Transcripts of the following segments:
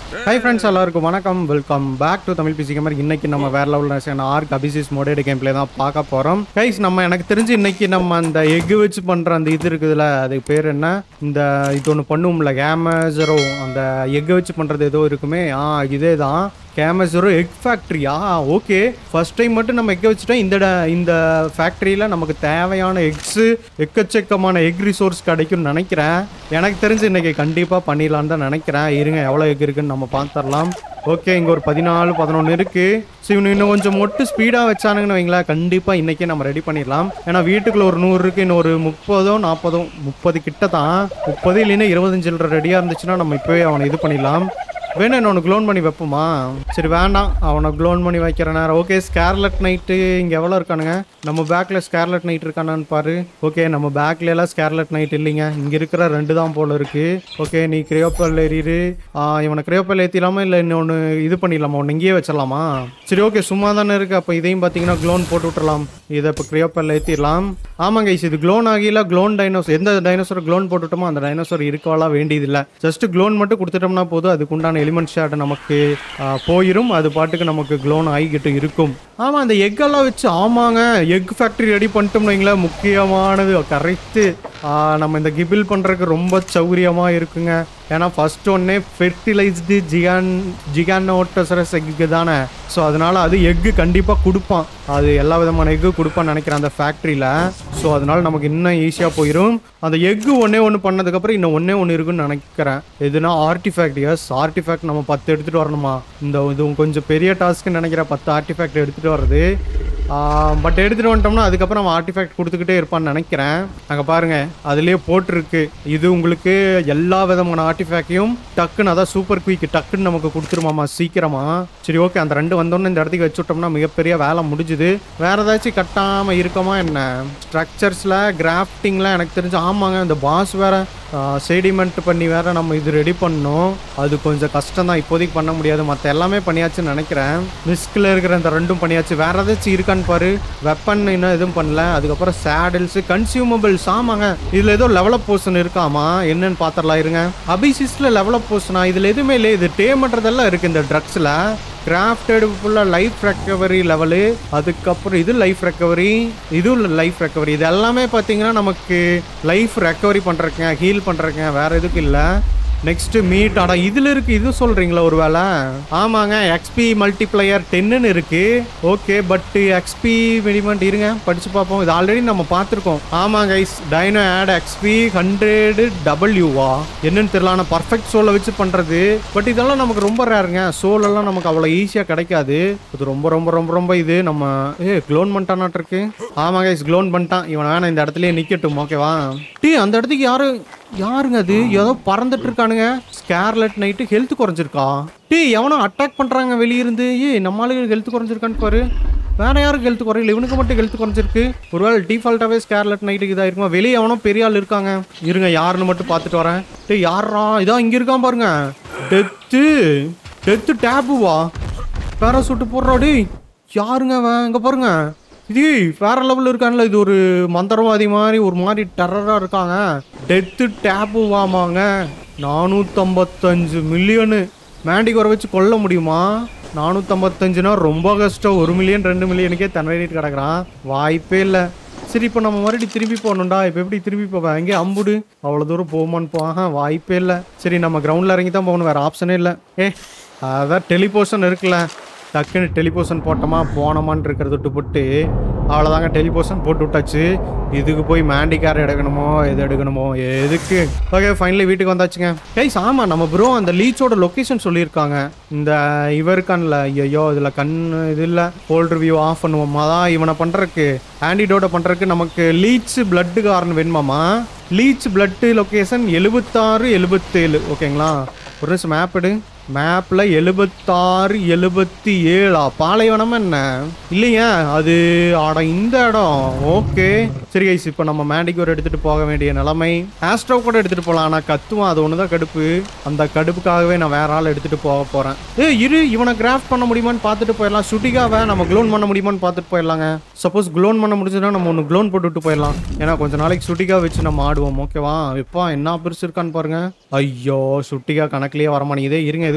high friends எல்லாருக்கும் வணக்கம் welcome back to Tamil PC gamer இன்னைக்கு நம்ம வேற லெவலில் ஆர்க் அபிசிஸ் மோடேடு கேம் பிளே தான் பார்க்க போகிறோம் கைஸ் நம்ம எனக்கு தெரிஞ்சு இன்னைக்கு நம்ம அந்த எக் வச்சு பண்ணுற அந்த இது இருக்குதுல்ல அதுக்கு பேர் என்ன இந்த இது ஒன்று பண்ணுவோம்ல கேமஸரோ அந்த எக் வச்சு பண்ணுறது ஏதோ இருக்குமே ஆ இதே தான் கேமஸரோ எக் ஃபேக்ட்ரியா ஓகே ஃபர்ஸ்ட் டைம் மட்டும் நம்ம எக்கை வச்சுட்டோம் இந்த ட- இந்த ஃபேக்ட்ரியில் நமக்கு தேவையான எக்ஸு எக்கச்சக்கமான எக் ரிசோர்ஸ் கிடைக்கும்னு நினைக்கிறேன் எனக்கு தெரிஞ்சு இன்னைக்கு கண்டிப்பாக பண்ணிடலான்னு தான் நினைக்கிறேன் இருங்க எவ்வளோ எக் இருக்குன்னு நம்ம பார்த்துடலாம் ஓகே இங்கே ஒரு பதினாலு பதினொன்று இருக்குது ஸோ இவனு இன்னும் கொஞ்சம் மட்டும் ஸ்பீடாக வச்சானுங்கன்னு வைங்களேன் கண்டிப்பாக இன்றைக்கே நம்ம ரெடி பண்ணிடலாம் ஏன்னா வீட்டுக்குள்ள ஒரு நூறு இருக்குது இன்னும் ஒரு முப்பதோ நாற்பதோ முப்பது கிட்ட தான் முப்பது இல்லைன்னா இருபத்தஞ்சு ரெடியாக இருந்துச்சுன்னா நம்ம இப்போவே அவனை இது பண்ணிடலாம் வேணும் என்ன ஒன்று க்ளோன் பண்ணி வைப்போமா சரி வேண்டாம் அவனை க்ளோன் பண்ணி வைக்கிற நேரம் ஓகே ஸ்கேர்லெட் நைட்டு இங்கே எவ்வளோ இருக்கானுங்க நம்ம பேக்கில் ஸ்கேர்லெட் நைட் இருக்கானான்னு பாரு ஓகே நம்ம பேக்ல எல்லாம் ஸ்கேர்லெட் நைட் இல்லைங்க இங்கே இருக்கிற ரெண்டு தான் போல இருக்கு ஓகே நீ கிரியோப்பல் ஏறிடு ஆ, இவனை கிரியோப்பல் ஏற்றிலாமா இல்லை இன்னொன்று இது பண்ணிடலாமா ஒன்று இங்கேயே வச்சிடலாமா சரி ஓகே சும்மா தானே இருக்கு அப்போ இதையும் பார்த்தீங்கன்னா க்ளோன் போட்டு விட்டுறலாம் இதை இப்போ கிரியோப்பல் ஏற்றிடலாம் ஆமாங்க இது க்ளோன் ஆகில க்ளோன் டைனோசர் எந்த டைனோசர் க்ளோன் போட்டுட்டோமோ அந்த டைனோசர் இருக்கவெல்லாம் வேண்டியதில்லை ஜஸ்ட் க்ளோன் மட்டும் கொடுத்துட்டோம்னா போதும் அதுக்கு உண்டான எலிமெண்ட் ஷாட் நமக்கு ஆ, போயிரும் அது பாட்டுக்கு நமக்கு க்ளோன் ஆகிக்கிட்டு இருக்கும் ஆமாம் அந்த எக்கெல்லாம் வச்சு ஆமாங்க எக் ஃபேக்ட்ரி ரெடி பண்ணிட்டோம்னு வைங்களேன் முக்கியமானது கரெக்டு நம்ம இந்த கிபில் பண்ணுறதுக்கு ரொம்ப சௌகரியமாக இருக்குங்க ஏன்னா ஃபர்ஸ்ட் ஒன்னே ஃபெர்டிலைஸ்டு ஜிகான் ஜிகானோட்டோசரஸ் எக்கு தானே ஸோ அதனால அது எக்கு கண்டிப்பாக கொடுப்பான் அது எல்லா விதமான எக்கு கொடுப்பான்னு நினைக்கிறேன் அந்த ஃபேக்ட்ரியில் ஸோ அதனால நமக்கு இன்னும் ஈஸியாக போயிடும் அந்த எக்கு ஒன்றே ஒன்று பண்ணதுக்கப்புறம் இன்னும் ஒன்றே ஒன்று இருக்குன்னு நினைக்கிறேன் எதுனா ஆர்டிஃபேக்ட் எஸ் ஆர்டிஃபேக்ட் நம்ம பத்து எடுத்துகிட்டு வரணுமா இந்த இது கொஞ்சம் பெரிய டாஸ்க்குன்னு நினைக்கிறேன் பத்து ஆர்டிஃபேக்ட் எடுத்துகிட்டு வர்றது பட் எடுத்துகிட்டு வந்துட்டோம்னா அதுக்கப்புறம் அவன் ஆர்டிஃபேக்ட் கொடுத்துக்கிட்டே இருப்பான்னு நினைக்கிறேன் அங்கே பாருங்க அதுலேயே போட்டிருக்கு இது உங்களுக்கு எல்லா விதமான ஆர்டிஃபேக்டையும் டக்குன்னு அதான் சூப்பர் குயிக் டக்குன்னு நமக்கு கொடுத்துருமாமா சீக்கிரமா சரி ஓகே அந்த ரெண்டு வந்தோடனே இந்த இடத்துக்கு வச்சு விட்டோம்னா மிகப்பெரிய வேலை முடிஞ்சுது வேற ஏதாச்சும் கட்டாமல் இருக்கமா என்ன ஸ்ட்ரக்சர்ஸில் கிராஃப்டிங்கில் எனக்கு தெரிஞ்சு ஆமாங்க இந்த பாஸ் வேற செடிமெண்ட் பண்ணி வேற நம்ம இது ரெடி பண்ணோம் அது கொஞ்சம் கஷ்டம் தான் இப்போதைக்கு பண்ண முடியாது மற்ற எல்லாமே பண்ணியாச்சுன்னு நினைக்கிறேன் மிஸ்கில் இருக்கிற இந்த ரெண்டும் பண்ணியாச்சு வேற ஏதாச்சும் இருக்கான்னு பாரு வெப்பன் இன்னும் எதுவும் பண்ணல அதுக்கப்புறம் சேடில்ஸ் கன்சியூமபிள்ஸ் ஆமாங்க இதில் ஏதோ லெவலப் போர்ஷன் இருக்காமா என்னன்னு பார்த்துடலாம் இருங்க அபிசிஸில் லெவலப் போர்ஷனா இதில் எதுவுமே இல்லை இது டே பண்ணுறதெல்லாம் இருக்குது இந்த ட்ரக்ஸில் கிராஃப்டட் ஃபுல்லாக லைஃப் ரெக்கவரி லெவலு அதுக்கப்புறம் இது லைஃப் ரெக்கவரி இதுவும் லைஃப் ரெக்கவரி இது எல்லாமே பார்த்தீங்கன்னா நமக்கு லைஃப் ரெக்கவரி பண்ணுறக்குங்க ஹீல் பண்ணுறக்குங்க வேற எதுக்கும் இல்லை நெக்ஸ்ட் மீட் ஆடா இதுல இருக்கு இது சொல்றீங்களா ஒரு வேளை ஆமாங்க எக்ஸ்பி மல்டிப்ளையர் டென்னு இருக்கு ஓகே பட் எக்ஸ்பி மினிமம் இருங்க படிச்சு பார்ப்போம் இது ஆல்ரெடி நம்ம பார்த்துருக்கோம் ஆமாங்க guys dino add XP hundred டபிள்யூவா என்னன்னு தெரியல ஆனால் பர்ஃபெக்ட் சோலை வச்சு பண்றது பட் இதெல்லாம் நமக்கு ரொம்ப ரேருங்க சோல் எல்லாம் நமக்கு அவ்வளோ ஈஸியாக கிடைக்காது இது ரொம்ப ரொம்ப ரொம்ப ரொம்ப இது நம்ம ஏ க்ளோன் பண்ணிட்டானாட்டு இருக்கு ஆமாங்க கைஸ் க்ளோன் பண்ணிட்டான் இவன் வேணா இந்த இடத்துலயே நிக்கட்டும் ஓகேவா டீ அந்த இடத்துக்கு யாரு யாருங்க அது ஏதோ பறந்துட்டு இருக்கானுங்க ஸ்கேர்லெட் நைட்டு ஹெல்த் குறைஞ்சிருக்கா டேய் எவனோ அட்டாக் பண்றாங்க வெளியிருந்து ஏய் நம்ம ஆளுக்கு ஹெல்த் குறைஞ்சிருக்கான்னு பாரு வேற யாருக்கு ஹெல்த் குறையில இவனுக்கு மட்டும் ஹெல்த் குறைஞ்சிருக்கு ஒருவேளை டிஃபால்ட்டாவே ஸ்கேர்லெட் நைட்டுக்கு இதாக இருக்குமா வெளியே எவனோ பெரிய ஆள் இருக்காங்க இருங்க யாருன்னு மட்டும் பார்த்துட்டு வரேன் டேய் யாரா இதான் இங்க இருக்கான் பாருங்க டெத்து டெத்து டேபுவா பேராசூட்டு போடுறா டேய் யாருங்க அவன் இங்க பாருங்க இது வேற லெவலில் இருக்கான்ல இது ஒரு மந்திரவாதி மாதிரி ஒரு மாதிரி டெரராக இருக்காங்க டெத்து டேப்பு வாமாங்க நானூற்றம்பத்தஞ்சு மில்லியனு மேண்டிகோரை வச்சு கொல்ல முடியுமா நானூற்றம்பத்தஞ்சுனா ரொம்ப கஷ்டம் ஒரு மில்லியன் ரெண்டு மில்லியனுக்கே தன்னிட்டு கிடக்குறான் வாய்ப்பே இல்லை சரி இப்போ நம்ம மறுபடியும் திரும்பி போகணும்டா இப்போ எப்படி திரும்பி போவேன் எங்கே அம்புடு அவ்வளோ தூரம் போகுமான்னு போக வாய்ப்பே இல்லை சரி நம்ம கிரவுண்டில் இறங்கி தான் போகணும் வேறு ஆப்ஷனே இல்லை ஏ அதான் டெலிபோஷன் இருக்குல்ல டக்குன்னு டெலிபோஷன் போட்டோமா போனோமான்னு இருக்கிறத விட்டு போட்டு அவ்வளோதாங்க டெலிபோஷன் போட்டு விட்டாச்சு இதுக்கு போய் மேண்டி கார் எடுக்கணுமோ எது எடுக்கணுமோ எதுக்கு ஓகே ஃபைனலி வீட்டுக்கு வந்தாச்சுங்க கைஸ் ஆமாம் நம்ம ப்ரோ அந்த லீச்சோட லொக்கேஷன் சொல்லியிருக்காங்க இந்த இவருக்கான்ல ஐயோ இதில் கண் இது இல்லை ஹோல்ட் ரிவ்யூ ஆஃப் பண்ணுவோமா தான் இவனை பண்ணுறக்கு ஆன்டிடோட்டை பண்ணுறதுக்கு நமக்கு லீச் பிளட்டு காரன் வேணுமாமா லீச் பிளட்டு லொக்கேஷன் எழுபத்தாறு எழுபத்தேழு ஓகேங்களா ஒரு நிமிஷம் மேப் எடு மேப்பில் எழுபத்தாறு எழுபத்தி ஏழா பாலைவனம் என்ன இல்லைங்க அது ஆட இந்த இடம் ஓகே சரி கைஸ் இப்போ நம்ம மேண்டிகோர் எடுத்துகிட்டு போக வேண்டிய நிலைமை ஆஸ்ட்ரோ கூட எடுத்துகிட்டு போகலாம் ஆனால் கத்துவான் அது ஒன்று தான் கடுப்பு அந்த கடுப்புக்காகவே நான் வேற ஆள் எடுத்துகிட்டு போக போகிறேன் ஏ இரு இவனை கிராஃப்ட் பண்ண முடியுமான்னு பார்த்துட்டு போயிடலாம் சுட்டிகாவை நம்ம க்ளோன் பண்ண முடியுமான்னு பார்த்துட்டு போயிடலாங்க சப்போஸ் க்ளோன் பண்ண முடிஞ்சதுன்னா நம்ம ஒன்று க்ளோன் போட்டுவிட்டு போயிடலாம் ஏன்னா கொஞ்ச நாளைக்கு சுட்டிகா வச்சு நம்ம ஆடுவோம் ஓகேவா எப்பா என்ன பெருசு இருக்கான்னு பாருங்க ஐயோ சுட்டிகா கணக்குலயே வரமாட்டேங்குதே இருங்க எதுக்கும்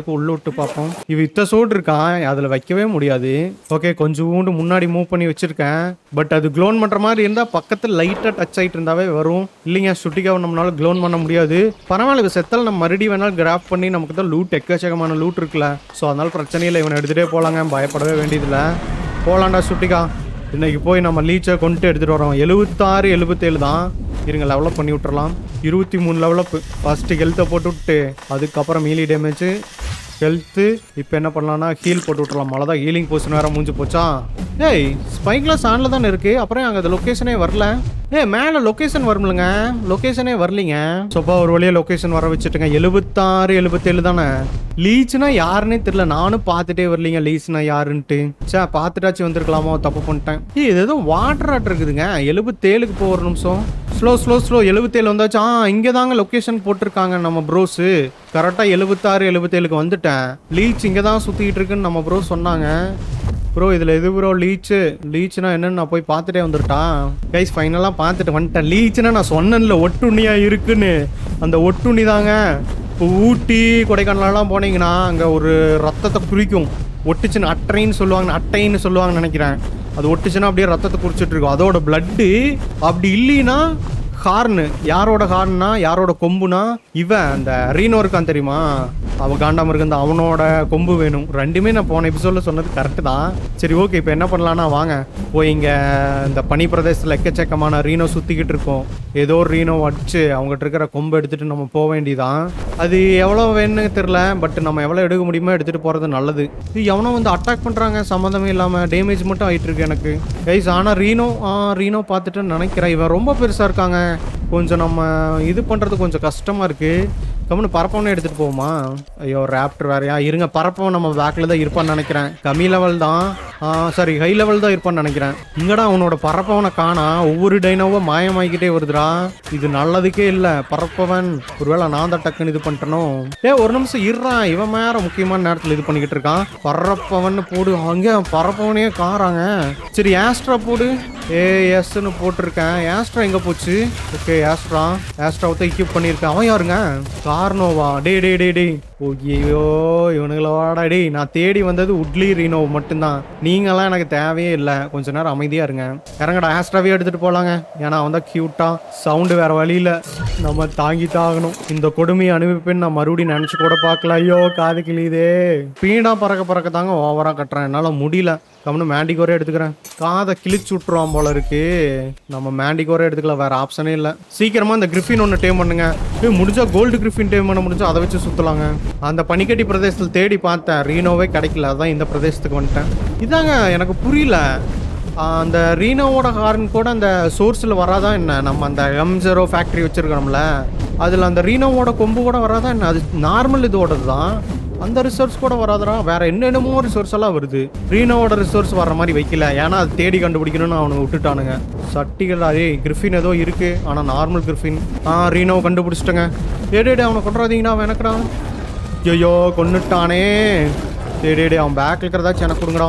எதுக்கு உள்ள விட்டு பார்ப்போம் இவ இத்த சோடு இருக்கான் அதில் வைக்கவே முடியாது ஓகே கொஞ்சோண்டு முன்னாடி மூவ் பண்ணி வச்சிருக்கேன் பட் அது க்ளோன் பண்ணுற மாதிரி இருந்தால் பக்கத்தில் லைட்டாக டச் ஆகிட்டு இருந்தாவே வரும் இல்லைங்க சுட்டிக்காவை நம்மளால க்ளோன் பண்ண முடியாது பரவாயில்ல இவ செத்தால் நம்ம மறுபடியும் வேணாலும் கிராஃப் பண்ணி நமக்கு தான் லூட் எக்கச்சக்கமான லூட் இருக்குல்ல ஸோ அதனால பிரச்சனை இல்லை இவனை எடுத்துகிட்டே போகலாங்க பயப்படவே வேண்டியதில்லை போகலாண்டா சுட்டிக்கா இன்னைக்கு போய் நம்ம லீச்சை கொண்டு எடுத்துகிட்டு வரோம் எழுபத்தாறு எழுபத்தேழு தான் இருங்க லெவலப் பண்ணி விட்டுறலாம் இருபத்தி மூணு லெவலப் ஃபஸ்ட்டு ஹெல்த்தை போட்டு விட்டு அதுக்கப்புறம் மீலி டேமேஜ் ஹெல்த்து இப்போ என்ன பண்ணலாம்னா ஹீல் போட்டு விட்டுறலாம் மழை தான் ஹீலிங் போர்ஷன் வேறு மூஞ்சி போச்சா ஏய் ஸ்பைக்லாம் ஆனில் தானே இருக்குது அப்புறம் அங்கே அந்த லொக்கேஷனே வரல ஏய் மேலே லொக்கேஷன் வரும்லங்க லொக்கேஷனே வரலீங்க சொப்பா ஒரு வழியாக லொக்கேஷன் வர வச்சுட்டுங்க எழுபத்தாறு எழுபத்தேழு தானே லீச்னா யாருன்னே தெரியல நானும் பார்த்துட்டே வரலீங்க லீச்னா யாருன்ட்டு சே பார்த்துட்டாச்சும் வந்திருக்கலாமோ தப்பு பண்ணிட்டேன் ஏய் இது ஏதோ வாட்டர் ஆட் இருக்குதுங்க எழுபத்தேழுக்கு போ ஒரு நிமிஷம் ஸ்லோ ஸ்லோ ஸ்லோ எழுபத்தேழு வந்தாச்சு ஆ இங்கே தாங்க லொக்கேஷன் போட்டிருக்காங்க நம்ம ப்ரோஸு கரெக்டாக எழுபத்தாறு எழுபத்தேழுக்கு வந்துட்டேன் லீச் இங்கே தான் சுற்றிக்கிட்டு இருக்குன்னு நம்ம ப்ரோ சொன்னாங்க ப்ரோ இதில் எது ப்ரோ லீச்சு லீச்சுனா என்னன்னு நான் போய் பார்த்துட்டே வந்துட்டான் கைஸ் ஃபைனலாக பார்த்துட்டு வந்துட்டேன் லீச்சுனா நான் சொன்னேன்ல ஒட்டுண்ணியாக இருக்குன்னு அந்த ஒட்டுண்ணி தாங்க இப்போ ஊட்டி கொடைக்கானலாம் போனீங்கன்னா அங்கே ஒரு ரத்தத்தை குறிக்கும் ஒட்டுச்சுன்னு அட்டைன்னு சொல்லுவாங்க அட்டைன்னு சொல்லுவாங்கன்னு நினைக்கிறேன் அது ஒட்டுச்சுன்னா அப்படியே ரத்தத்தை குறிச்சிட்டு இருக்கும் அதோட பிளட்டு அப்படி இல்லைன்னா ஹார்னு யாரோட ஹார்னா யாரோட கொம்புனா இவன் அந்த ரீனோ இருக்கான் தெரியுமா அவன் காண்டாம இருக்கு அந்த அவனோட கொம்பு வேணும் ரெண்டுமே நான் போன எபிசோடில் சொன்னது கரெக்டு தான் சரி ஓகே இப்போ என்ன பண்ணலான்னா வாங்க போய் இங்கே இந்த பனி பிரதேசத்தில் எக்கச்சக்கமான ரீனோ சுற்றிக்கிட்டு இருக்கோம் ஏதோ ஒரு ரீனோ அடிச்சு அவங்ககிட்ட இருக்கிற கொம்பு எடுத்துட்டு நம்ம போக வேண்டியதான் அது எவ்வளோ வேணும்னு தெரில பட் நம்ம எவ்வளோ எடுக்க முடியுமோ எடுத்துகிட்டு போகிறது நல்லது இது எவனோ வந்து அட்டாக் பண்ணுறாங்க சம்மந்தமே இல்லாமல் டேமேஜ் மட்டும் ஆயிட்டு இருக்கு எனக்கு கைஸ் ஆனால் ரீனோ ஆ ரீனோ பார்த்துட்டு நினைக்கிறேன் இவன் ரொம்ப பெருசாக இருக்காங்க கொஞ்சம் நம்ம இது பண்ணுறது கொஞ்சம் கஷ்டமாக இருக்குது கம்முன்னு பரப்பவனே எடுத்துகிட்டு போவோமா ஐயோ ரேப்டர் வேறையா இருங்க பரப்பவன் நம்ம பேக்கில் தான் இருப்பான்னு நினைக்கிறேன் கம்மி லெவல் தான் சாரி ஹை லெவல் தான் இருப்பான்னு நினைக்கிறேன் இங்கடா அவனோட பரப்பவனை காணா ஒவ்வொரு டைனோவும் மாயமாக்கிட்டே வருதுடா இது நல்லதுக்கே இல்லை பரப்பவன் ஒருவேளை நான் தான் டக்குன்னு இது பண்ணிட்டனோ ஏ ஒரு நிமிஷம் இருறான் இவன் மேற முக்கியமான நேரத்தில் இது பண்ணிக்கிட்டு இருக்கான் பரப்பவன் போடு அங்கே பரப்பவனே காராங்க சரி ஆஸ்ட்ரா போடு ஏ எஸ்ன்னு போட்டிருக்கேன் ஆஸ்ட்ரா எங்கே போச்சு ஓகே ஆஸ்ட்ரா ஆஸ்ட்ராவை தான் எக்யூப் பண்ணியிருக்கேன் அவன் யாருங்க கார்னோவா டே டே டே டே ஓய்யோ இவனுங்களோட டேய் நான் தேடி வந்தது உட்லி ரீனோ மட்டும்தான் நீங்களாம் எனக்கு தேவையே இல்லை கொஞ்ச நேரம் அமைதியாக இருங்க இறங்கடா ஆஸ்ட்ராவே எடுத்துகிட்டு போகலாங்க ஏன்னா அவன் தான் க்யூட்டாக சவுண்டு வேறு வழியில் நம்ம தாங்கி தாகணும் இந்த கொடுமையை அனுபவிப்பேன்னு நான் மறுபடியும் நினச்சி கூட பார்க்கல ஐயோ காது கிளியுதே பீடா பறக்க பறக்க தாங்க ஓவராக கட்டுறேன் என்னால் முடியல கம்னு மேண்டிகோரே எடுத்துக்கிறேன் காதை கிழிச்சு விட்ருவான் போல இருக்கு நம்ம மேண்டிகோரே எடுத்துக்கலாம் வேற ஆப்ஷனே இல்லை சீக்கிரமா இந்த கிரிஃபின் ஒன்று டேம் பண்ணுங்க ஏய் முடிஞ்சா கோல்டு கிரிஃபின் டேம் பண்ண முடிஞ்சா அதை வச்சு சுத்தலாங்க அந்த பனிக்கட்டி பிரதேசத்தில் தேடி பார்த்தேன் ரீனோவே கிடைக்கல அதான் இந்த பிரதேசத்துக்கு வந்துட்டேன் இதாங்க எனக்கு புரியல ஆஹ் அந்த ரீனோவோட ஹார்ன் கூட அந்த சோர்ஸில் வராதா என்ன நம்ம அந்த எம் ஜெரோ ஃபேக்ட்ரி வச்சுருக்கோம்ல அதில் அந்த ரீனோவோட கொம்பு கூட வராதா என்ன அது நார்மல் இதோடது தான் அந்த ரிசோர்ஸ் கூட வராதடா வேற என்னென்னமோ ரிசோர்ஸ் எல்லாம் வருது ரீனோவோட ரிசோர்ஸ் வர மாதிரி வைக்கல ஏன்னா அது தேடி கண்டுபிடிக்கணும்னு அவனுங்க விட்டுட்டானுங்க சட்டிகள் அதே கிரிஃபின் ஏதோ இருக்கு ஆனால் நார்மல் கிரிஃபின் ஆ ரீனோவை கண்டுபிடிச்சிட்டங்க ஏடேடே அவனை கொண்டுறாதீங்கன்னா அவன் எனக்குடா ஐயோ கொன்னுட்டானே டேடே அவன் பேக் இருக்கிறதாச்சும் எனக்கு கொடுங்கடா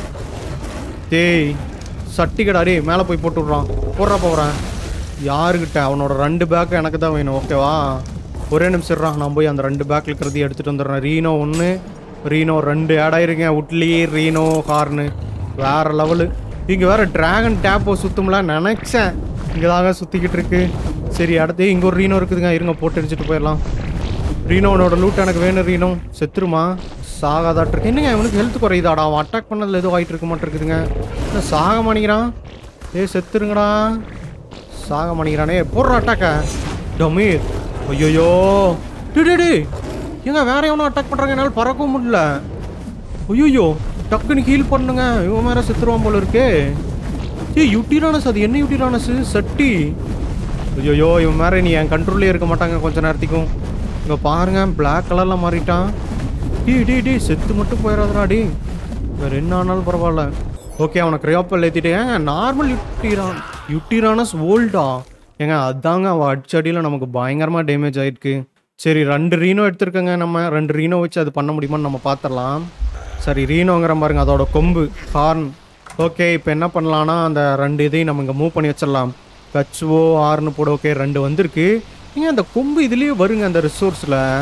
டேய் சட்டிக்கடா டேய் மேலே போய் போட்டு விட்றான் போடுறா போகிறேன் யாருக்கிட்ட அவனோட ரெண்டு பேக்கு எனக்கு தான் வேணும் ஓகேவா ஒரே நிமிஷம் இருடா, நான் போய் அந்த ரெண்டு பேக்கில் இருக்கிறதையும் எடுத்துகிட்டு வந்துடுறேன் ரீனோ ஒன்று ரீனோ ரெண்டு ஆட் ஆயிருக்கேன் உட்லி ரீனோ ஹார்னு வேற லெவலு இங்கே வேற டிராகன் டேப்போ சுத்தம்லாம் நினச்சேன் இங்கே தாங்க சுற்றிக்கிட்டு இருக்கு சரி அடுத்து இங்கே ஒரு ரீனோ இருக்குதுங்க இருங்க போட்டு அடிச்சுட்டு போயிடலாம் ரீனோனோட லூட் எனக்கு வேணும் ரீனோ செத்துருமா சாகாதாட்டு இருக்கு என்னங்க இவனுக்கு ஹெல்த் குறையுதாடா அவன் அட்டாக் பண்ணதில் எதுவும் ஆகிட்டு இருக்க மாட்டிருக்குதுங்க என்ன சாக மாட்டேங்கிறான் ஏ செத்துருங்கடா சாக மாட்டேங்கிறானே போடுற அட்டாக்க டமீர் ஐயோயோ டே டே டே ஏங்க வேற எவனோ அட்டாக் பண்ணுறாங்க என்னால் பறக்கவும் முடியல ஐயோயோ டக்குன்னு ஹீல் பண்ணுங்க இவன் மேலே செத்துருவான் போல இருக்கே ஏய் யூட்டிரானஸ் அது என்ன யூட்டிரானஸ் சட்டி ஐயோ இவன் மேலே நீ என் கண்ட்ரோல்லே இருக்க மாட்டாங்க கொஞ்ச நேரத்துக்கும் இங்கே பாருங்க Black கலர்ல மாறிட்டான் டீ டீ டீ செத்து மட்டும் போயிடாதடா டி வேற என்ன ஆனாலும் பரவாயில்ல ஓகே அவனை கிரையாப்பல் ஏற்றிட்டேன் நார்மல் யூட்டிரான் யூட்டிரானஸ் ஓல்டா ஏங்க அதாங்க அவன் அடிச்சடியில் நமக்கு பயங்கரமாக டேமேஜ் ஆயிருக்கு சரி ரெண்டு ரீனோ எடுத்திருக்கங்க நம்ம ரெண்டு ரீனோ வச்சு அது பண்ண முடியுமான்னு நம்ம பார்த்துடலாம் சரி ரீனோங்கிற பாருங்க அதோட கொம்பு ஹார்ன் ஓகே இப்போ என்ன பண்ணலான்னா அந்த ரெண்டு இதையும் நம்ம இங்கே மூவ் பண்ணி வச்சிடலாம் கச்சுவோ ஆறுன்னு போட ஓகே ரெண்டு வந்திருக்கு நீங்கள் அந்த கொம்பு இதுலேயே வருங்க அந்த ரிசோர்ஸில்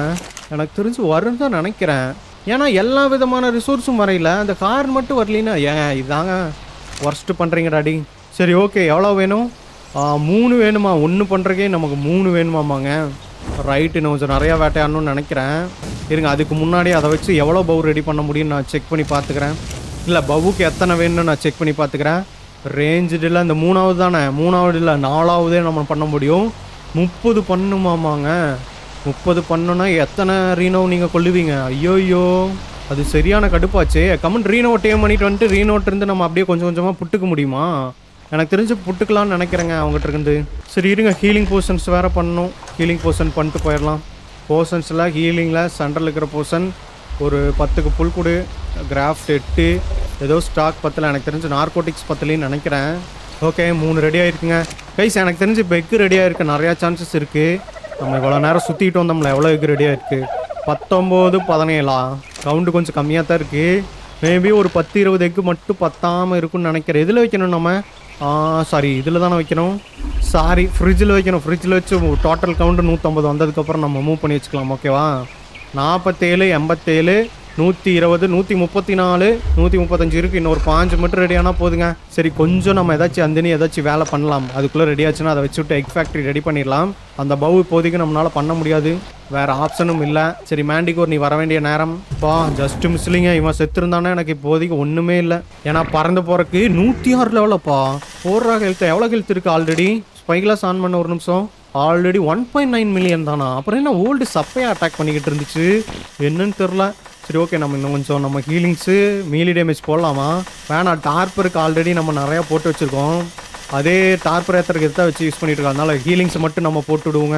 எனக்கு தெரிஞ்சு வரும்னு தான் நினைக்கிறேன் ஏன்னா எல்லா விதமான ரிசோர்ஸும் வரையில அந்த கார் மட்டும் வரலின்னா ஏன் இதாங்க ஒர்ஸ்ட் பண்ணுறீங்க டாடி சரி ஓகே எவ்வளோ வேணும் ஆ, மூணு வேணுமா ஒன்று பண்ணுறக்கே நமக்கு மூணு வேணுமாமாங்க ரைட்டு நான் கொஞ்சம் நிறையா வேட்டையாடணும்னு நினைக்கிறேன் இருங்க அதுக்கு முன்னாடி அதை வச்சு எவ்வளோ பவு ரெடி பண்ண முடியும்னு நான் செக் பண்ணி பார்த்துக்கிறேன் இல்லை பவுக்கு எத்தனை வேணும்னு நான் செக் பண்ணி பார்த்துக்கிறேன் ரேஞ்சுடில் இந்த மூணாவது தானே மூணாவது இல்லை நாலாவதே நம்ம பண்ண முடியும் முப்பது பண்ணுமாமாங்க முப்பது பண்ணுனா எத்தனை ரீனோ நீங்கள் கொல்லுவீங்க ஐயோயோ அது சரியான கடுப்பாச்சே கமன் ரீனோவை டேம் பண்ணிட்டு வந்துட்டு ரீனோட்டு இருந்து நம்ம அப்படியே கொஞ்சம் கொஞ்சமாக புட்டுக்க முடியுமா எனக்கு தெரிஞ்சு புட்டுக்கலாம்னு நினைக்கிறேங்க அவங்ககிட்ட இருந்து சரி இருங்க ஹீலிங் போர்ஷன்ஸ் வேறு பண்ணணும் ஹீலிங் போர்ஷன் பண்ணிட்டு போயிடலாம் போர்ஷன்ஸில் ஹீலிங்கில் சென்டரில் இருக்கிற போர்ஷன் ஒரு பத்துக்கு புல் கொடு கிராஃப்ட் எட்டு ஏதோ ஸ்டாக் பத்தில் எனக்கு தெரிஞ்சு நார்கோட்டிக்ஸ் பத்துலேன்னு நினைக்கிறேன் ஓகே மூணு ரெடி ஆயிருக்குங்க கைஸ் எனக்கு தெரிஞ்சு இப்போ எக்கு ரெடியாக இருக்க நிறையா சான்சஸ் இருக்குது நம்ம இவ்வளோ நேரம் சுற்றிட்டு வந்தோம்ல எவ்வளோ எக்கு ரெடியாக இருக்குது பத்தொம்போது பதினேழா கவுண்டு கொஞ்சம் கம்மியாக தான் இருக்குது மேபி ஒரு பத்து இருபது எக்கு மட்டும் பத்தாமல் இருக்கும்னு நினைக்கிறேன் எதில் வைக்கணும் நம்ம சாரி இதில் தானே வைக்கணும் சாரி ஃப்ரிட்ஜில் வைக்கணும் ஃப்ரிட்ஜில் வச்சு டோட்டல் கவுண்ட் நூற்றம்பது வந்ததுக்கப்புறம் நம்ம மூவ் பண்ணி வச்சுக்கலாம் ஓகேவா நாற்பத்தேழு எண்பத்தேழு நூற்றி இருபது நூற்றி முப்பத்தி நாலு நூற்றி முப்பத்தஞ்சு இருக்குது இன்னொரு பாஞ்சு மட்டும் ரெடி ஆனால் போதுங்க சரி கொஞ்சம் நம்ம ஏதாச்சும் அந்தனி ஏதாச்சும் வேலை பண்ணலாம் அதுக்குள்ளே ரெடி ஆச்சுன்னா அதை வச்சுட்டு எக் ஃபேக்ட்ரி ரெடி பண்ணிடலாம் அந்த பவு இப்போதைக்கு நம்மளால் பண்ண முடியாது வேறு ஆப்ஷனும் இல்லை சரி மேண்டிகோர் நீ வர வேண்டிய நேரம் பா ஜஸ்ட் மிஸ்லிங்க இவன் செத்துருந்தானே எனக்கு இப்போதைக்கு ஒன்றுமே இல்லை ஏன்னா பறந்து போகிறக்கு நூற்றி ஆறு லெவலப்பா போடுறா ஹெல்த் எவ்வளோ ஹெல்த் இருக்குது ஆல்ரெடி ஸ்பைக்லாஸ் ஆன் பண்ண ஒரு நிமிஷம் already one point nine million தானா அப்புறம் என்ன ஓல்டு சப்பையாக அட்டாக் பண்ணிக்கிட்டு இருந்துச்சு என்னன்னு தெரில சரி ஓகே நம்ம இன்னும் கொஞ்சம் நம்ம ஹீலிங்ஸு மீலி டேமேஜ் போடலாமா வேணாம் டார்பருக்கு ஆல்ரெடி நம்ம நிறையா போட்டு வச்சுருக்கோம் அதே டார்பர் ஏற்றுறதுக்கு எதாவது வச்சு யூஸ் பண்ணிட்டு இருக்கோம் அதனால ஹீலிங்ஸ் மட்டும் நம்ம போட்டு விடுவோங்க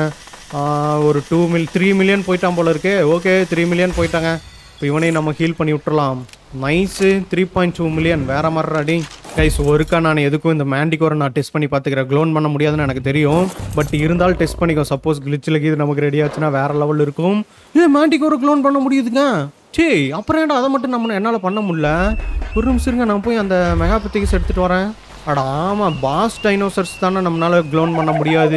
ஆஹ் ஒரு டூ மில் த்ரீ மில்லியன் போயிட்டான் போல இருக்கே ஓகே த்ரீ மில்லியன் போயிட்டாங்க இப்போ இவனையும் நம்ம ஹீல் பண்ணி விட்டுறலாம் nice three point two million வேற மாதிரி அடி கைஸ் ஒருக்கா நான் எதுக்கும் இந்த மேண்டிகோரை நான் டெஸ்ட் பண்ணி பார்த்துக்கிறேன் க்ளோன் பண்ண முடியாதுன்னு எனக்கு தெரியும் பட் இருந்தாலும் டெஸ்ட் பண்ணிக்கோ சப்போஸ் கிளிச்சில் இது நமக்கு ரெடி ஆச்சுன்னா வேற லெவல் இருக்கும் இது மேண்டிகோரை க்ளோன் பண்ண முடியுதுங்க சே அப்புறம் ஏன்டா அதை மட்டும் நம்ம என்னால் பண்ண முடியல ஒரு நிமிஷம் இருங்க நான் போய் அந்த மெகாபத்திக்ஸ் எடுத்துகிட்டு வரேன் அட ஆமாம் பாஸ் டைனோசர்ஸ் தானே நம்மளால க்ளோன் பண்ண முடியாது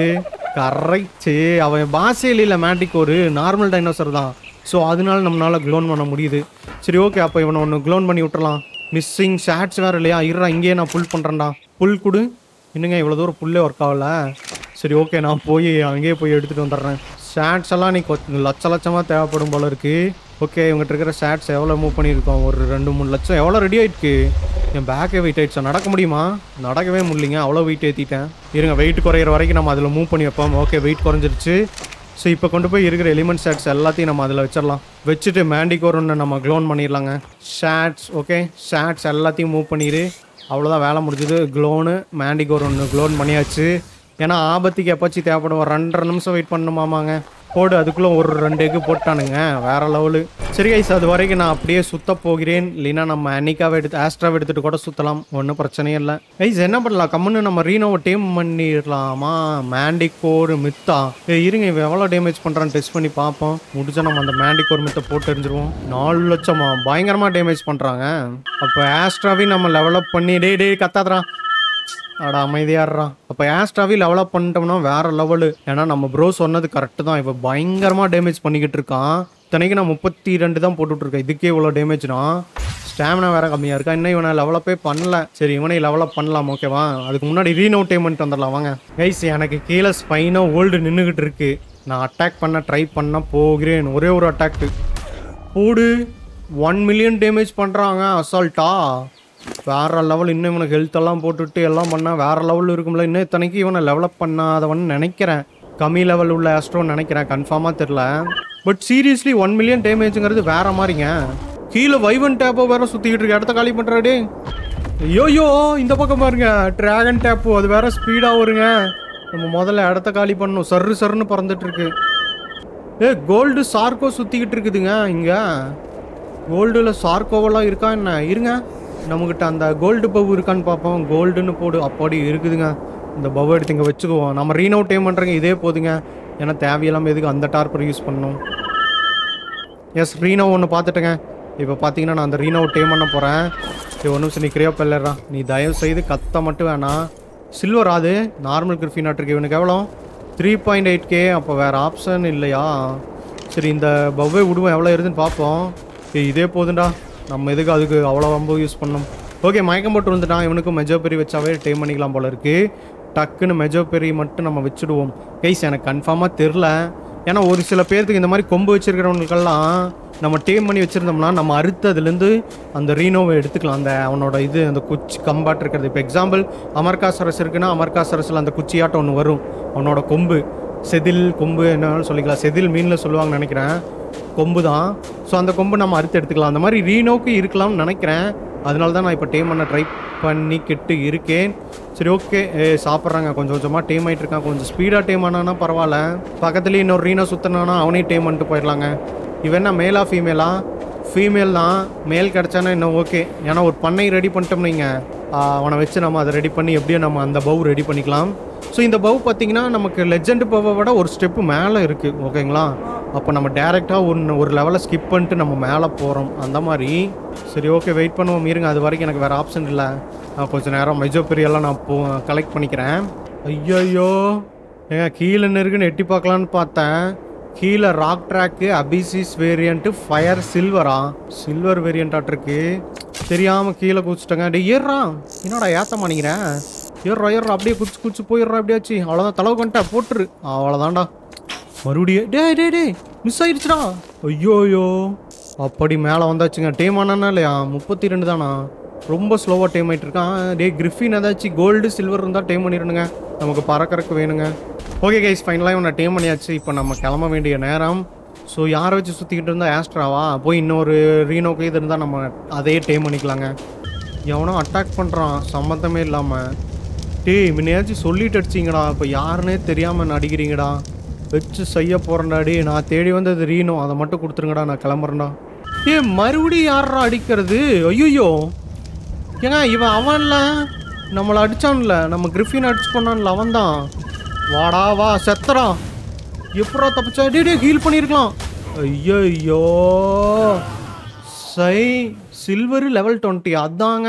கரெக்டு அவன் பாஸே இல்லை மேட்டிக் ஒரு நார்மல் டைனோசர் தான் ஸோ அதனால நம்மளால க்ளோன் பண்ண முடியுது சரி ஓகே அப்போ இவனை ஒன்று க்ளோன் பண்ணி விட்டுறலாம் மிஸ்ஸிங் ஷாட்ஸ் வேறு இல்லையா இருறா இங்கேயே நான் புல் பண்ணுறேன்டா புல் கொடு இன்னுங்க இவ்வளோ தூரம் புல்லே ஒர்க் ஆகல சரி ஓகே நான் போய் அங்கேயே போய் எடுத்துகிட்டு வந்துடுறேன் ஷாட்ஸ் எல்லாம் நீ கொ- லட்ச லட்சமாக தேவைப்படும் போல இருக்கு ஓகே இவங்ககிட்ட இருக்கிற ஷாட்ஸ் எவ்வளோ மூவ் பண்ணியிருக்கோம் ஒரு ரெண்டு மூணு லட்சம் எவ்வளோ ரெடி ஆயிருக்கு என் பேக்கே வெயிட் ஆயிடுச்சா நடக்க முடியுமா நடக்கவே முடியலைங்க அவ்வளோ வெயிட் ஏற்றிட்டேன் இருங்க வெயிட் குறையிற வரைக்கும் நம்ம அதில் மூவ் பண்ணி வைப்போம் ஓகே வெயிட் குறைஞ்சிருச்சு ஸோ இப்போ கொண்டு போய் இருக்கிற எலிமெண்ட் ஷாட்ஸ் எல்லாத்தையும் நம்ம அதில் வச்சிடலாம் வச்சுட்டு மேண்டிகோர் ஒன்று நம்ம க்ளோன் பண்ணிடலாங்க ஷாட்ஸ் ஓகே ஷாட்ஸ் எல்லாத்தையும் மூவ் பண்ணிடு அவ்வளோதான் வேலை முடிஞ்சது க்ளோனு மேண்டிகோர் ஒன்று க்ளோன் பண்ணியாச்சு ஏன்னா ஆபத்துக்கு எப்போச்சும் தேவைப்படும் ஒரு ரெண்டரை நிமிஷம் வெயிட் பண்ணணுமாமாங்க போடு அதுக்குள்ளே ஒரு ரெண்டு எக்கு போட்டானுங்க வேற லெவலு சரி கைஸ் அது வரைக்கும் நான் அப்படியே சுத்த போகிறேன் இல்லைன்னா நம்ம அன்னிக்காவை எடுத்து ஆஸ்ட்ராவை எடுத்துட்டு கூட சுற்றலாம் ஒன்றும் பிரச்சனையும் இல்லை கைஸ் என்ன பண்ணலாம் கம்முன்னு நம்ம ரீனோவை டீம் பண்ணிடலாமா மேண்டிகோர் மித்தா ஏய் இருங்க இவன் எவ்வளோ டேமேஜ் பண்ணுறான்னு டெஸ்ட் பண்ணி பார்ப்போம் முடிச்சா நம்ம அந்த மேண்டிகோர் மித்தை போட்டு எரிஞ்சிருவோம் நாலு லட்சமா பயங்கரமாக டேமேஜ் பண்ணுறாங்க அப்போ ஆஸ்ட்ராவையும் நம்ம லெவலப் பண்ணி டே டே கத்தாதுறான் அட அமைதியாடுறான் அப்போ ஆஸ்ட்ராவி லெவலப் பண்ணிட்டோம்னா வேற லெவலு ஏன்னா நம்ம ப்ரோ சொன்னது கரெக்டு தான் இப்போ பயங்கரமாக டேமேஜ் பண்ணிக்கிட்டு இருக்கான் இத்தனைக்கு நான் முப்பத்தி ரெண்டு தான் போட்டுட்டு இருக்கேன் இதுக்கே இவ்வளோ டேமேஜ்னா ஸ்டாமினா வேற கம்மியாக இருக்கா இன்னும் இவனை லெவலப்பே பண்ணல சரி இவனை லெவலப் பண்ணலாம் ஓகேவா அதுக்கு முன்னாடி ரீனோட்டேமெண்ட் வந்துடலாம் வாங்க கைஸ் எனக்கு கீழே ஸ்பைனோ ஓல்டு நின்றுக்கிட்டு இருக்கு நான் அட்டாக் பண்ண ட்ரை பண்ண போகிறேன் ஒரே ஒரு அட்டாக்கு போடு ஒன் மில்லியன் டேமேஜ் பண்ணுறாங்க அசால்ட்டா வேற லெவல் இன்னும் இவனுக்கு ஹெல்த் எல்லாம் போட்டுட்டு எல்லாம் பண்ணால் வேற லெவல் இருக்கும்ல இன்னும் இத்தனைக்கு இவனை லெவலப் பண்ணாதவன் நினைக்கிறேன் கம்மி லெவல் உள்ள ஆஸ்ட்ரோன்னு நினைக்கிறேன் கன்ஃபார்மாக தெரில பட் சீரியஸ்லி ஒன் மில்லியன் டேமேஜுங்கிறது வேற மாதிரிங்க கீழே வைவன் டேப்போ வேற சுற்றிக்கிட்டு இருக்கு இடத்த காலி பண்ணுறாடே ஐயோயோ இந்த பக்கம் பாருங்க டிராகன் டேப்பு அது வேற ஸ்பீடாக வருங்க நம்ம முதல்ல இடத்த காலி பண்ணணும் சர்ரு சர்ருன்னு பறந்துட்டு இருக்கு ஏ கோல்டு சார்க்கோ சுற்றிக்கிட்டு இருக்குதுங்க இங்கே கோல்டில் சார்க்கோவெல்லாம் இருக்கா என்ன இருங்க நம்மக்கிட்ட அந்த கோல்டு பவ் இருக்கான்னு பார்ப்போம் கோல்டுன்னு போடு அப்படி இருக்குதுங்க இந்த பவ் எடுத்து இங்கே வச்சுக்குவோம் நம்ம ரீனோட் டைம் பண்ணுறங்க இதே போதுங்க ஏன்னா தேவையில்லாமல் எதுக்கு அந்த டார்பர் யூஸ் பண்ணணும் எஸ் ரீனோ ஒன்று பார்த்துட்டேங்க இப்போ பார்த்தீங்கன்னா நான் அந்த ரீனோவை டேம் பண்ண போகிறேன் சரி ஒன்று நிமிஷம் நீ கிரியா பெல்லரா நீ தயவு செய்து கத்த மட்டும் வேணாம் சில்வர் அது நார்மல் கிரிஃபினாட் இருக்கு இவனுக்கு எவ்வளோ த்ரீ பாயிண்ட் எயிட் கே அப்போ வேறு ஆப்ஷன் இல்லையா சரி இந்த பவ்வே விடுவோம் எவ்வளோ இருக்குதுன்னு பார்ப்போம் ஏய் இதே போதுண்டா நம்ம எதுக்கு அதுக்கு அவ்வளோ ரொம்ப யூஸ் பண்ணோம் ஓகே மயக்கம் போட்டு வந்துட்டான் இவனுக்கும் மெஜோ பெரி வச்சாவே டைம் பண்ணிக்கலாம் போல இருக்கு டக்குன்னு மெஜோ பெரி மட்டும் நம்ம வச்சுடுவோம் கைஸ் எனக்கு கன்ஃபார்மாக தெரில ஏன்னா ஒரு சில பேர்த்துக்கு இந்த மாதிரி கொம்பு வச்சிருக்கிறவங்களுக்கெல்லாம் நம்ம டேம் பண்ணி வச்சுருந்தோம்னா நம்ம அறுத்ததுலேருந்து அந்த ரீனோவை எடுத்துக்கலாம் அந்த அவனோட இது அந்த குச்சி கம்பாட் இருக்கிறது இப்போ எக்ஸாம்பிள் அமர்காசரஸ் இருக்குன்னா அமர்காசரஸில் அந்த குச்சியாட்டம் ஒன்று வரும் அவனோட கொம்பு செதில் கொம்பு என்னன்னு சொல்லிக்கலாம் செதில் மீனில் சொல்லுவாங்கன்னு நினைக்கிறேன் கொம்பு தான் ஸோ அந்த கொம்பு நம்ம அறுத்து எடுத்துக்கலாம் அந்த மாதிரி ரீனோக்கு இருக்கலாம்னு நினைக்கிறேன் அதனால தான் நான் இப்போ டேம் பண்ண ட்ரை பண்ணிக்கிட்டு இருக்கேன் சரி ஓகே ஏ சாப்பிட்றாங்க கொஞ்சம் கொஞ்சமாக டேம் ஆகிட்டு இருக்கான் கொஞ்சம் ஸ்பீடாக டேம் ஆனானா பரவாயில்ல பக்கத்துலேயே இன்னொரு ரீனோ சுற்றினானா அவனையும் டேம் பண்ணிட்டு போயிடலாங்க இவன் என்ன மேலா ஃபீமேலா ஃபீமேல் தான் மேல் கிடச்சானா இன்னும் ஓகே ஏன்னா ஒரு பண்ணை ரெடி பண்ணிட்டோம் நீங்கள் அவனை வச்சு நம்ம அதை ரெடி பண்ணி எப்படியோ நம்ம அந்த பவு ரெடி பண்ணிக்கலாம் ஸோ இந்த பவு பார்த்தீங்கன்னா நமக்கு லெஜெண்ட் பவை விட ஒரு ஸ்டெப்பு மேலே இருக்குது ஓகேங்களா அப்போ நம்ம டேரெக்டாக ஒன்று ஒரு லெவலை ஸ்கிப் பண்ணிட்டு நம்ம மேலே போகிறோம் அந்த மாதிரி சரி ஓகே வெயிட் பண்ணுவோம் இருங்க அது வரைக்கும் எனக்கு வேறு ஆப்ஷன் இல்லை நான் கொஞ்சம் நேரம் மெஜோ பெரியெல்லாம் நான் போ கலெக்ட் பண்ணிக்கிறேன் ஐயோ ஏங்க கீழே இருக்குன்னு எட்டி பார்க்கலான்னு பார்த்தேன் கீழே ராக் ட்ராக்கு அபிசிஸ் வேரியண்ட்டு ஃபயர் சில்வரா சில்வர் வேரியண்ட் இருக்கு தெரியாமல் கீழே குதிச்சிட்டேங்க டே ஏறுறா என்னடா ஏத்த மாட்டேங்கிறேன் ஏறுறா ஏறுறா அப்படியே குச்சி குச்சி போயிடுறா அப்படியாச்சு அவ்வளோதான் தளவு பண்ணிட்டேன் போட்டுரு அவ்வளோதான்டா மறுபடியும் டே டே டே மிஸ் ஆயிடுச்சுடா ஐயோ ஐயோ அப்படி மேலே வந்தாச்சுங்க டேம் ஆனானா இல்லையா முப்பத்தி ரெண்டு தானா ரொம்ப ஸ்லோவாக டைம் ஆகிட்டு இருக்கான் டே கிரிஃபின் ஏதாச்சும் கோல்டு சில்வர் இருந்தால் டைம் பண்ணிடணுங்க நமக்கு பறக்கறக்கு வேணுங்க ஓகே கைஸ் ஃபைனலாக இவனை டைம் பண்ணியாச்சு இப்போ நம்ம கிளம்ப வேண்டிய நேரம் ஸோ யாரை வச்சு சுற்றிக்கிட்டு இருந்தால் ஆஸ்ட்ராவா போய் இன்னொரு ரீனோக்கு இது இருந்தால் நம்ம அதையே டைம் பண்ணிக்கலாங்க எவனோ அட்டாக் பண்ணுறான் சம்மந்தமே இல்லாமல் டேய் முன்னையாச்சும் சொல்லிட்டு அடிச்சிங்கடா இப்போ யாருன்னே தெரியாமல் நடிக்கிறீங்கடா வச்சு செய்ய போகிறேன்டா டேய் நான் தேடி வந்தது ரீனோ அதை மட்டும் கொடுத்துருங்கடா நான் கிளம்புறேன்டா ஏய் மறுபடியும் யாரா அடிக்கிறது ஐயோ ஏங்க இவன் அவன்ல நம்மளை அடிச்சான்ல நம்ம கிரிஃபின் அடிச்சு பண்ணான்ல அவன் தான் வாடா வா செத்துறா எப்படா தப்பிச்சா டே டே ஹீல் பண்ணியிருக்கலாம் ஐயோ சை சில்வர் லெவல் டுவெண்ட்டி அதாங்க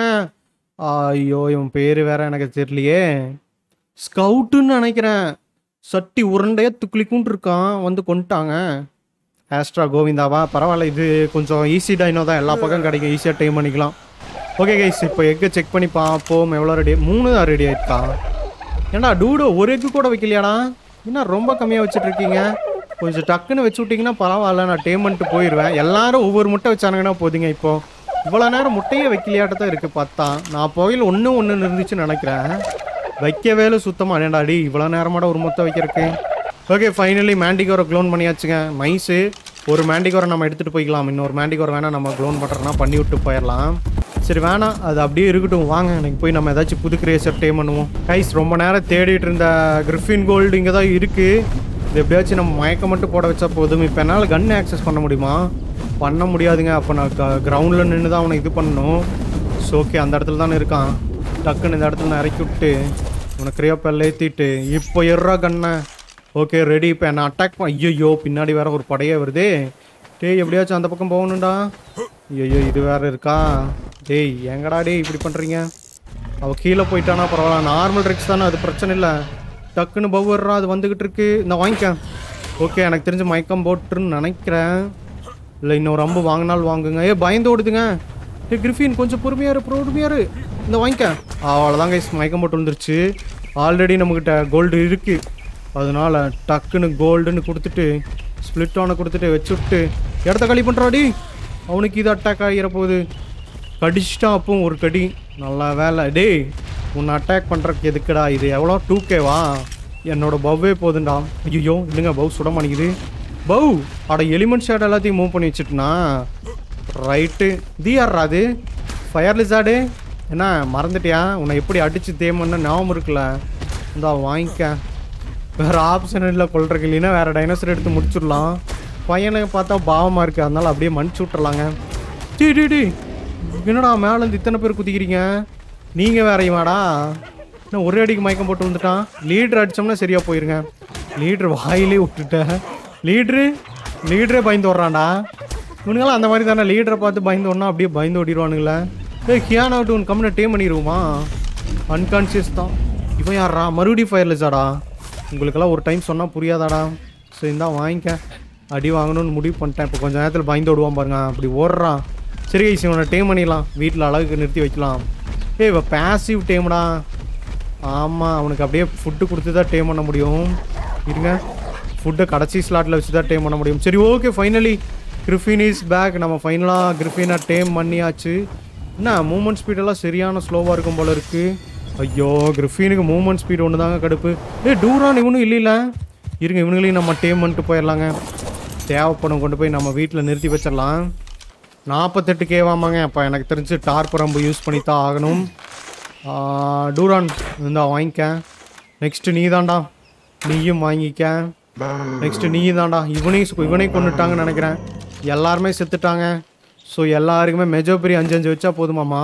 ஐயோ இவன் பேர் வேற எனக்கு தெரியலையே ஸ்கவுட்டுன்னு நினைக்கிறேன் சட்டி உருண்டையா துக்குளிக்கும் இருக்கான் வந்து கொண்டுட்டாங்க ஆஸ்ட்ரா கோவிந்தாவா பரவாயில்ல இது கொஞ்சம் ஈஸி டைனோ தான் எல்லா பக்கம் கிடைக்கும் ஈஸியாக டைம் பண்ணிக்கலாம் ஓகே கைஸ் இப்போ எக்கை செக் பண்ணி பார்ப்போம் எவ்வளோ ரெடி மூணு தான் ரெடி ஆயிட்டா ஏன்டா டூடோ ஒரு எக்கு கூட வைக்கலையாடா என்ன ரொம்ப கம்மியாக வச்சுட்டு இருக்கீங்க கொஞ்சம் டக்குன்னு வச்சு விட்டிங்கன்னா பரவாயில்ல நான் டேம் பண்ணிட்டு போயிடுவேன் எல்லாரும் ஒவ்வொரு முட்டை வச்சானுங்கன்னா போதுங்க இப்போ இவ்வளோ நேரம் முட்டையே வைக்கலையாட்ட தான் இருக்குது பார்த்தா நான் போகையில் ஒன்று ஒன்று இருந்துச்சுன்னு நினைக்கிறேன் வைக்கவேல சுத்தமாக ஏண்டாடி இவ்வளோ நேரமாட ஒரு முட்டை வைக்கிறதுக்கு ஓகே ஃபைனலி மேண்டிகோரை க்ளோன் பண்ணியாச்சுங்க மைஸு ஒரு மேண்டிகோரை நம்ம எடுத்துகிட்டு போய்க்கலாம் இன்னொரு மேண்டிகோரை வேணால் நம்ம க்ளோன் பண்ணுறோன்னா பண்ணி விட்டு போயிடலாம் சரி வேணாம் அது அப்படியே இருக்கட்டும் வாங்க எனக்கு போய் நம்ம ஏதாச்சும் புது கிரேசர் டே பண்ணுவோம் கைஸ் ரொம்ப நேரம் தேடிட்டு இருந்த கிரிஃபின் கோல்டு இங்கே தான் இருக்குது இது எப்படியாச்சும் நம்ம மயக்கம் மட்டும் போட வச்சா போதும் இப்போ என்னால் கன் ஆக்சஸ் பண்ண முடியுமா பண்ண முடியாதுங்க அப்போ நான் கிரவுண்டில் நின்று தான் அவனை இது பண்ணணும் ஸோ ஓகே அந்த இடத்துல தானே இருக்கான் டக்குன்னு இந்த இடத்துல நான் இறக்கி விட்டு அவனை கிரியோப்பெல் ஏற்றிட்டு இப்போ எர்றா கண்ணை ஓகே ரெடி இப்போ என்ன அட்டாக் பண்ண ஐயோ பின்னாடி வேற ஒரு படையே வருதே டேய் எப்படியாச்சும் அந்த பக்கம் போகணும்டா ஐயோ இது வேற இருக்கா டேய் எங்கடா டேய் இப்படி பண்ணுறீங்க அவள் கீழே போயிட்டானா பரவாயில்ல நார்மல் ட்ரிக்ஸ் தானே அது பிரச்சனை இல்லை டக்குன்னு பவ்வர்றா அது வந்துக்கிட்டு இருக்கு இந்த வாங்கிக்க ஓகே எனக்கு தெரிஞ்ச மயக்கம் போட்டுருன்னு நினைக்கிறேன் இல்லை இன்னொரு அம்பு வாங்கினால் வாங்குங்க ஏ பயந்து ஓடுதுங்க ஏ கிரிஃபின் கொஞ்சம் பொறுமையா இரு பொறுமையா இரு இந்த வாங்கிக்க அவ்வளோதான் கைஸ் மயக்கம் போட்டு வந்துருச்சு ஆல்ரெடி நம்மக்கிட்ட கோல்டு இருக்கு அதனால டக்குன்னு கோல்டுன்னு கொடுத்துட்டு ஸ்பிளிட் ஆனை கொடுத்துட்டு வச்சு விட்டு இடத்த களி பண்ணுறாடி அவனுக்கு இது அட்டாக் ஆகிற போகுது கடிச்சிட்டான் அப்பவும் ஒரு கடி நல்லா வேலை டேய் உன்னை அட்டாக் பண்ணுறதுக்கு எதுக்குடா இது எவ்வளோ டூ கேவா என்னோட பவ்வே போதுண்டா ஐயோ இல்லைங்க பவ் சுட மாட்டேங்குது பவ் அட எலிமெண்ட் ஷேட் எல்லாத்தையும் மூவ் பண்ணி வச்சுட்டுனா ரைட்டு இது யார்ரா அது ஃபயர் லிசார்டு என்ன மறந்துட்டியா உன்னை எப்படி அடித்து தேமன்னு ஞாபகம் இருக்குல்ல இந்தா வாங்கிக்க வேறு ஆப்ஷன் இல்லை கொள்றதுக்கு இல்லைன்னா வேறு டைனோசர் எடுத்து முடிச்சிடலாம் பையனை பார்த்தா பாவமாக இருக்குது அதனால அப்படியே மன்னிச்சு விட்றலாங்க டி டி டி என்னடா மேலேருந்து இத்தனை பேர் குதிக்கிறீங்க நீங்கள் வேறையுமாடா இன்னும் ஒரே அடிக்கு மயக்கம் போட்டு வந்துட்டான் லீடர் அடித்தோம்னா சரியாக போயிருங்க லீடர் வாயிலே விட்டுட்டேன் லீட்ரு லீடரே பயந்து வர்றான்டா இவனுங்களாம் அந்த மாதிரி தானே லீடரை பார்த்து பயந்து ஓடனா அப்படியே பயந்து ஓடிடுவானுங்களே ஏய் ஹியானா விட்டு உன் கம்முன்னு டே பண்ணிடுவோமா அன்கான்சியஸ் தான் இவன் யாரா மறுபடியும் ஃபயர்லெஸ்ஸாடா உங்களுக்கெல்லாம் ஒரு டைம் சொன்னால் புரியாதாடா சரி இந்தா வாங்கிக்க அடி வாங்கணும்னு முடிவு பண்ணிட்டேன் இப்போ கொஞ்ச நேரத்தில் பயந்து ஓடுவான் பாருங்க அப்படி ஓடுறான் சரி கைஸ் இவனை டேம் பண்ணிடலாம் வீட்டில் அழகுக்கு நிறுத்தி வைக்கலாம் ஏய் இவ பேசிவ் டேம்டா ஆமாம் அவனுக்கு அப்படியே ஃபுட்டு கொடுத்து தான் டேம் பண்ண முடியும் இருங்க ஃபுட்டை கடைசி ஸ்லாட்டில் வச்சு தான் டேம் பண்ண முடியும் சரி okay finally griffin is back நம்ம ஃபைனலாக கிரிஃபினை டேம் பண்ணியாச்சு என்ன மூமெண்ட் ஸ்பீடெல்லாம் சரியான ஸ்லோவாக இருக்கும் போல இருக்கு ஐயோ கிரிஃபினுக்கு மூமெண்ட் ஸ்பீடு ஒன்று தாங்க கடுப்பு ஏ டூரான் இவனும் இல்லைல்ல இருங்க இவனுங்களையும் நம்ம டேம் பண்ணிட்டு போயிடலாங்க தேவைப்படும் கொண்டு போய் நம்ம வீட்டில் நிறுத்தி வச்சிடலாம் நாற்பத்தெட்டு கேவாமாங்க அப்போ எனக்கு தெரிஞ்சு டார்ப் ரம்பு யூஸ் பண்ணி தான் ஆகணும் ஆ, டூரான் இந்தா வாங்கிக்க நெக்ஸ்ட் நீ தான்டா நீயும் வாங்கிக்க நெக்ஸ்ட் நீ தான்டா இவனையும் சு- இவனையும் கொண்டுட்டாங்கன்னு நினைக்கிறேன் எல்லாருமே செத்துட்டாங்க ஸோ எல்லாருக்குமே மெஜோபெரி அஞ்சு அஞ்சு வச்சா போதுமாம்மா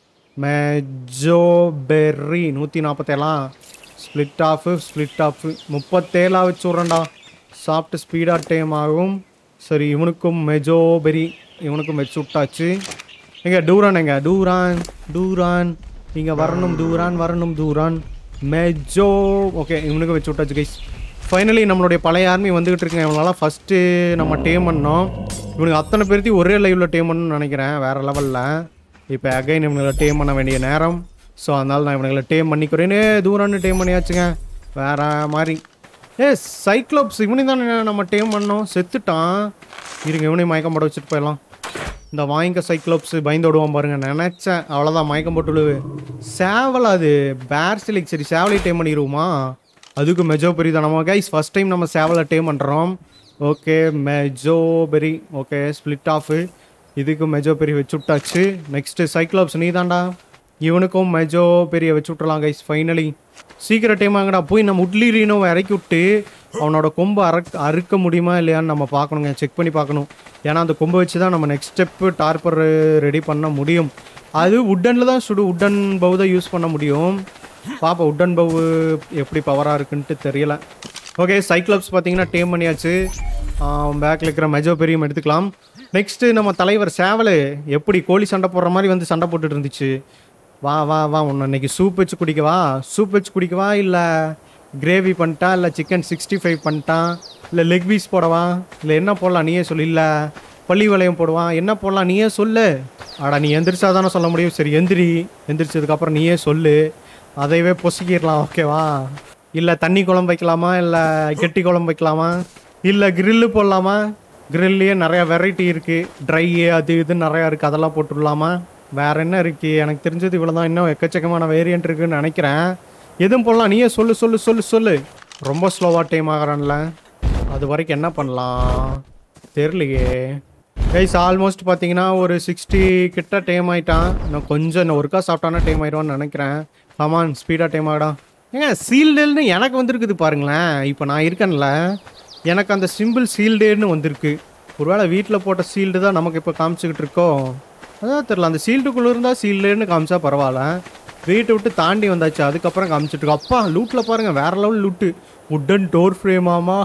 மெஜோபெர்ரி நூற்றி நாற்பத்தேழாம் ஸ்ப்ளிட் ஆஃபு ஸ்ப்ளிட் ஆஃபு முப்பத்தேழா வச்சு விட்றேன்டா சாப்பிட்டு ஸ்பீடாக டைம் ஆகும் சரி இவனுக்கும் மெஜோபெரி இவனுக்கும் வச்சு விட்டாச்சு எங்க டூரான் எங்க டூரான் டூரான் இங்க வரணும் தூரான் வரணும் தூரான் மெஜோ ஓகே இவனுக்கு வச்சு விட்டாச்சு கைஸ் ஃபைனலி நம்மளுடைய பழைய ஆர்மி வந்துகிட்டு இருக்குங்க இவனால ஃபஸ்ட்டு நம்ம டேம் பண்ணோம் இவனுக்கு அத்தனை பேர்த்தையும் ஒரே லைவில் டேம் பண்ணணும்னு நினைக்கிறேன் வேற லெவலில் இப்போ அகைன் இவனுங்களை டேம் பண்ண வேண்டிய நேரம் ஸோ அதனால நான் இவனுங்களை டேம் பண்ணிக்கிறேனே தூரான்னு டேம் பண்ணியாச்சுங்க வேற மாதிரி ஏ சைக்ளோப்ஸ் இவனையும் தான் நம்ம டேம் பண்ணோம் செத்துட்டான் இருங்க இவனையும் மயக்கம் போட வச்சுட்டு போயிடலாம் இந்த வாங்கிக்க சைக்ளோப்ஸ் பயந்து விடுவான் பாருங்க நினச்சேன் அவ்வளோதான் மயக்கம் போட்டு விழுவு சேவல் அது பேர் சிலிக் சரி சேவலை டேம் பண்ணிடுவோமா அதுக்கு மெஜோபெரி தான் நம்ம கைஸ் ஃபர்ஸ்ட் டைம் நம்ம சேவலை டேம் பண்ணுறோம் ஓகே மெஜோபெரி ஓகே ஸ்ப்ளிட் ஆஃபு இதுக்கு மெஜோபெரி வச்சு விட்டாச்சு நெக்ஸ்ட்டு சைக்ளோப்ஸ் நீ தான்டா இவனுக்கும் மெஜோ பெரிய வச்சு விட்றலாம் கைஸ் ஃபைனலி சீக்கிரம் டைம் ஆங்கடா போய் நம்ம உட்லி ரீனோவை இறக்கி விட்டு அவனோட கொம்பை அறுக்க அறுக்க முடியுமா இல்லையான்னு நம்ம பார்க்கணுங்க செக் பண்ணி பார்க்கணும் ஏன்னா அந்த கொம்பை வச்சு தான் நம்ம நெக்ஸ்ட் ஸ்டெப்பு டார்பர் ரெடி பண்ண முடியும் அது உட்டனில் தான் சுடு உட்டன் பவு தான் யூஸ் பண்ண முடியும் பாப்பா உட்டன் பவு எப்படி பவராக இருக்குன்ட்டு தெரியல ஓகே சைக்ளப்ஸ் பார்த்தீங்கன்னா டேம் பண்ணியாச்சு பேக்கில் இருக்கிற மெஜோ பெரியும் எடுத்துக்கலாம் நெக்ஸ்ட்டு நம்ம தலைவர் சேவல் எப்படி கோழி சண்டை போடுற மாதிரி வந்து சண்டை போட்டுட்டு இருந்துச்சு வா வா வா உன்னை இன்னைக்கு சூப் வச்சு குடிக்கவா சூப் வச்சு குடிக்கவா இல்லை கிரேவி பண்ணிட்டா இல்லை சிக்கன் சிக்ஸ்டி ஃபைவ் பண்ணிட்டான் இல்லை லெக் பீஸ் போடவா இல்லை என்ன போடலாம் நீயே சொல்லு இல்லை பள்ளி வளையம் போடுவான் என்ன போடலாம் நீயே சொல்லு அடா நீ எந்திரிச்சா தானே சொல்ல முடியும் சரி எந்திரி எந்திரிச்சதுக்கப்புறம் நீயே சொல்லு அதையவே பொசுக்கிடலாம் ஓகேவா இல்லை தண்ணி குழம்பு வைக்கலாமா இல்லை கெட்டி குழம்பு வைக்கலாமா இல்லை கிரில்லு போடலாமா கிரில்லையே நிறையா வெரைட்டி இருக்குது ட்ரை அது இது நிறையா இருக்குது அதெல்லாம் போட்டுடலாமா வேற என்ன இருக்கு எனக்கு தெரிஞ்சது இவ்வளோ தான் இன்னும் எக்கச்சக்கமான வேரியன்ட் இருக்குன்னு நினைக்கிறேன் எதுவும் போடலாம் நீயே சொல்லு சொல்லு சொல்லு சொல்லு ரொம்ப ஸ்லோவாக டைம் ஆகிறான்ல அது வரைக்கும் என்ன பண்ணலாம் தெரியலையே கைஸ் ஆல்மோஸ்ட் பார்த்தீங்கன்னா ஒரு சிக்ஸ்டி கிட்ட டைம் ஆயிட்டான் இன்னும் கொஞ்சம் இன்னும் ஒருக்கா சாப்பிட்டானா டைம் ஆயிடுவான்னு நினைக்கிறேன் ஆமாம் ஸ்பீடாக டைம் ஆகிடா ஏங்க சீல்டுன்னு எனக்கு வந்திருக்குது பாருங்களேன் இப்போ நான் இருக்கேன்ல எனக்கு அந்த சிம்பிள் சீல்டுன்னு வந்திருக்கு ஒருவேளை வீட்டில் போட்ட சீல்டு தான் நமக்கு இப்போ காமிச்சிக்கிட்டு இருக்கோம் அதான் தெரில அந்த சீல்டுக்குள்ளே இருந்தால் சீல்டுன்னு காமிச்சா பரவாயில்ல வீட்டை விட்டு தாண்டி வந்தாச்சு அதுக்கப்புறம் காமிச்சிட்டு இருக்கோம் அப்பா லூட்டில் பாருங்க வேற லெவல் லூட்டு உட்டன் டோர் ஃப்ரேமாமா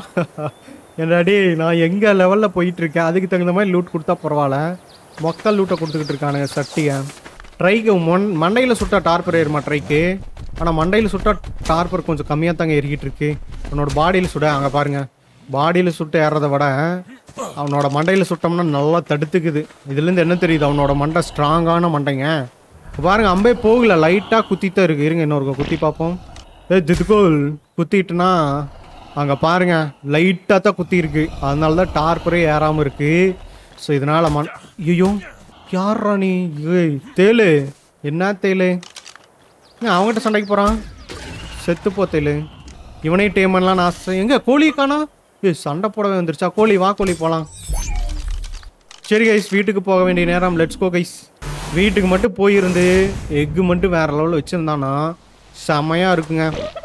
என்னடி நான் எங்கே லெவலில் போயிட்டு இருக்கேன் அதுக்கு தகுந்த மாதிரி லூட் கொடுத்தா பரவாயில்ல மொக்க லூட்டை கொடுத்துக்கிட்டு இருக்கானுங்க சட்டியை ட்ரைக்கு மொன் மண்டையில் சுட்டா டார்பர் ஏறுமா ட்ரைக்கு ஆனால் மண்டையில் சுட்டா டார்பர் கொஞ்சம் கம்மியாக தாங்க ஏறிக்கிட்டு இருக்கு அவனோட பாடியில் சுட அங்கே பாருங்க பாடியில் சுட்டு ஏறதை விட அவனோட மண்டையில் சுட்டோம்னா நல்லா தடுத்துக்குது இதுலேருந்து என்ன தெரியுது அவனோட மண்டை ஸ்ட்ராங்கான மண்டைங்க இப்ப பாருங்க அம்பே போகல லைட்டாக குத்தித்தான் இருக்கு இருங்க இன்னொரு குத்தி பார்ப்போம் ஏ தித்துக்கோல் குத்திட்டுனா அங்கே பாருங்க லைட்டாக தான் குத்தி இருக்கு அதனால தான் டார்பரே ஏறாமல் இருக்கு ஸோ இதனால மண் ஐயோ யாரா நீ ஏய் தேலு என்ன தேலு ஏன் அவங்ககிட்ட சண்டைக்கு போகிறான் செத்து போ தேலு இவனையும் டேம் பண்ணலாம்னு ஆசை எங்க கோழி காணா ஏய் சண்டை போடவே வந்துருச்சா கோழி வா கோழி போகலாம் சரி கைஸ் வீட்டுக்கு போக வேண்டிய நேரம் லெட்ஸ் கோ கைஸ் வீட்டுக்கு மட்டும் போயிருந்து எக்கு மட்டும் வேற லெவலில் வச்சுருந்தானா செமையாக இருக்குங்க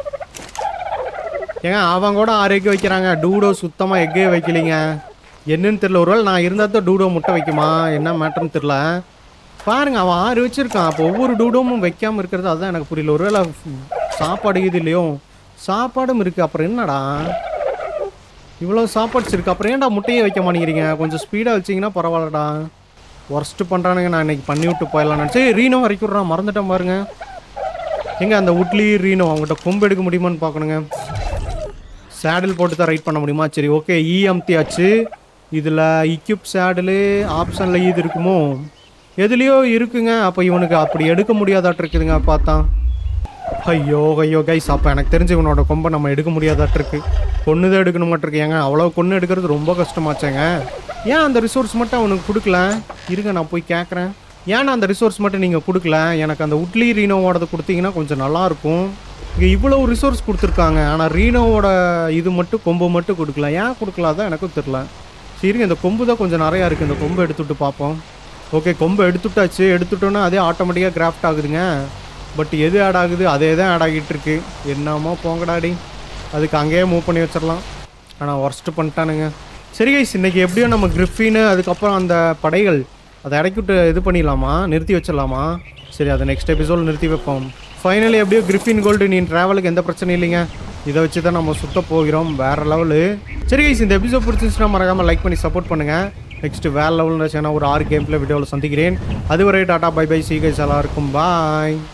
ஏங்க அவன் கூட ஆறு எக்கு வைக்கிறாங்க டூடோ சுத்தமாக எக்கே வைக்கலைங்க என்னன்னு தெரியல ஒருவேளை நான் இருந்தால் தான் டூடோ முட்டை வைக்குமா என்ன மேட்டர்னு தெரில பாருங்க அவன் ஆறு வச்சிருக்கான் அப்போ ஒவ்வொரு டூடோமும் வைக்காமல் இருக்கிறது அதுதான் எனக்கு புரியல ஒருவேளை சாப்பாடு இது இல்லையோ சாப்பாடும் இருக்கு அப்புறம் என்னடா இவ்வளோ சாப்பாட்ஸ் இருக்கு அப்புறம் ஏன்டா முட்டையே வைக்க மாட்டேங்கிறீங்க கொஞ்சம் ஸ்பீடாக வச்சிங்கன்னா பரவாயில்லடா ஒர்ஸ்ட் பண்ணுறானுங்க நான் இன்னைக்கு பண்ணி விட்டு போயிடலாம் நினச்சி ரீனோ வரைக்கும் விட்றான் மறந்துட்டேன் பாருங்க எங்க அந்த உட்லி ரீனோ அவங்ககிட்ட கொம்பு எடுக்க முடியுமான்னு பார்க்கணுங்க சேடில் போட்டு தான் ரைட் பண்ண முடியுமா சரி ஓகே இ அமுத்தியாச்சு இதில் இக்யூப் சேடில் ஆப்ஷனில் இது இருக்குமோ எதுலேயோ இருக்குங்க அப்போ இவனுக்கு அப்படி எடுக்க முடியாதாட்டு இருக்குதுங்க பார்த்தா ஐயோ ஐயோ கைஸ் அப்போ எனக்கு தெரிஞ்சு இவனோட கொம்பை நம்ம எடுக்க முடியாதாட்டிருக்கு கொன்று தான் எடுக்கணும் மாட்டிருக்கு ஏங்க அவ்வளோ கொன்று எடுக்கிறது ரொம்ப கஷ்டமாச்சேங்க ஏன் அந்த ரிசோர்ஸ் மட்டும் அவனுக்கு கொடுக்கல இருங்க நான் போய் கேட்குறேன் ஏன் அந்த ரிசோர்ஸ் மட்டும் நீங்கள் கொடுக்கல எனக்கு அந்த உட்லி ரீனோவோடது கொடுத்தீங்கன்னா கொஞ்சம் நல்லாயிருக்கும் இங்கே இவ்வளோ ரிசோர்ஸ் கொடுத்துருக்காங்க ஆனால் ரீனோவோட இது மட்டும் கொம்பு மட்டும் கொடுக்கல ஏன் கொடுக்கல தான் எனக்கும் தெரில சரிங்க இந்த கொம்பு தான் கொஞ்சம் நிறையா இருக்குது இந்த கொம்பு எடுத்துட்டு பார்ப்போம் ஓகே கொம்பு எடுத்துட்டாச்சு எடுத்துட்டோன்னா அதே ஆட்டோமேட்டிக்காக கிராஃப்ட் ஆகுதுங்க பட் எது ஆட் ஆகுது அதே தான் ஆட் ஆகிட்டு இருக்கு என்னமோ போங்கடாடி அதுக்கு அங்கேயே மூவ் பண்ணி வச்சிடலாம் ஆனால் ஒர்ஸ்ட் பண்ணிட்டானுங்க சரி கைஸ் இன்னைக்கு எப்படியோ நம்ம கிரிஃபின்னு அதுக்கப்புறம் அந்த படைகள் அதை இறக்கிவிட்டு இது பண்ணிடலாமா நிறுத்தி வச்சிடலாமா சரி அதை நெக்ஸ்ட் எபிசோட் நிறுத்தி வைப்போம் ஃபைனலி எப்படியோ கிரிஃபின் கோல்டு நீ ட்ராவலுக்கு எந்த பிரச்சனையும் இல்லைங்க இதை வச்சு தான் நம்ம சுத்த போகிறோம் வேற லெவலு சரி கைஸ் இந்த எபிசோட் பிடிச்சிருந்துச்சுன்னா மறக்காமல் லைக் பண்ணி சப்போர்ட் பண்ணுங்கள் நெக்ஸ்ட் வேற லெவலில் ஒரு ஆறு கேம்ல வீடியோவில் சந்திக்கிறேன் அதுவரை tata bye bye see guys எல்லாருக்கும் பாய்